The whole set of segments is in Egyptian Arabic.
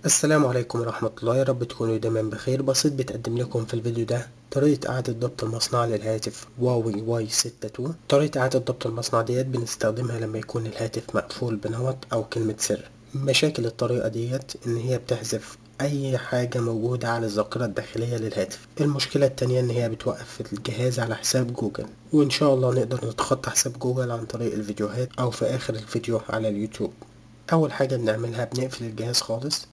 السلام عليكم ورحمة الله يا رب تكونوا دايما بخير بسيط بتقدم لكم في الفيديو ده طريقة إعادة ضبط المصنع للهاتف هواوي واي ستة تو طريقة إعادة ضبط المصنع ديت بنستخدمها لما يكون الهاتف مقفول بنوت أو كلمة سر مشاكل الطريقة ديت إن هي بتحذف أي حاجة موجودة على الذاكرة الداخلية للهاتف المشكلة التانية إن هي بتوقف الجهاز على حساب جوجل وإن شاء الله نقدر نتخطى حساب جوجل عن طريق الفيديوهات أو في آخر الفيديو على اليوتيوب أول حاجة بنعملها بنقفل الجهاز خالص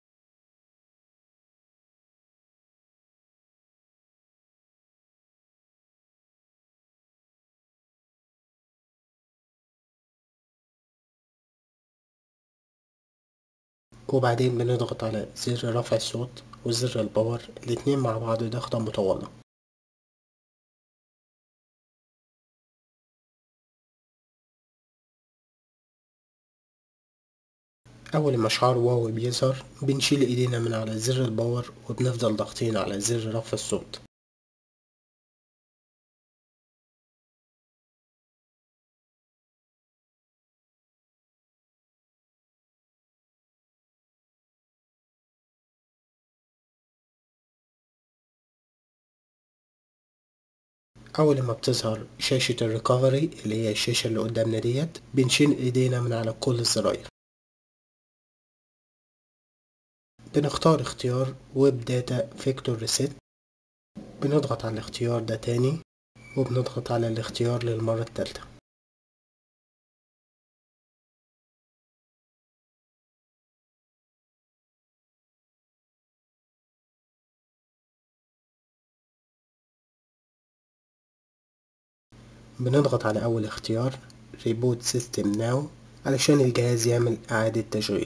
وبعدين بنضغط على زر رفع الصوت وزر الباور الاتنين مع بعض ضغطة مطولة أول ما شعار واو بيظهر بنشيل ايدينا من على زر الباور وبنفضل ضاغطين على زر رفع الصوت أول ما بتظهر شاشة الريكفري اللي هي الشاشة اللي قدامنا ديت بنشيل ايدينا من على كل الزراير بنختار اختيار ويب داتا فيكتور ريسيت بنضغط على الاختيار ده تاني وبنضغط على الاختيار للمرة التالتة بنضغط على أول اختيار ريبوت سيستم ناو علشان الجهاز يعمل إعادة تشغيل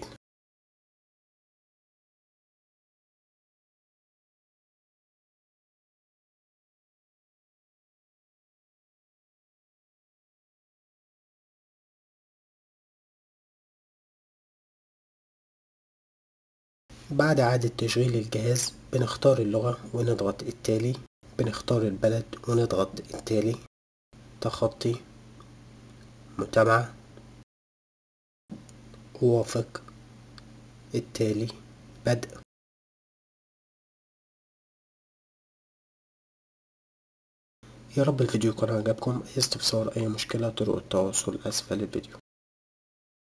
بعد إعادة تشغيل الجهاز بنختار اللغة ونضغط التالي بنختار البلد ونضغط التالي تخطي متابعة وافق التالي بدء يا رب الفيديو يكون عجبكم اي استفسار اي مشكلة طرق التواصل اسفل الفيديو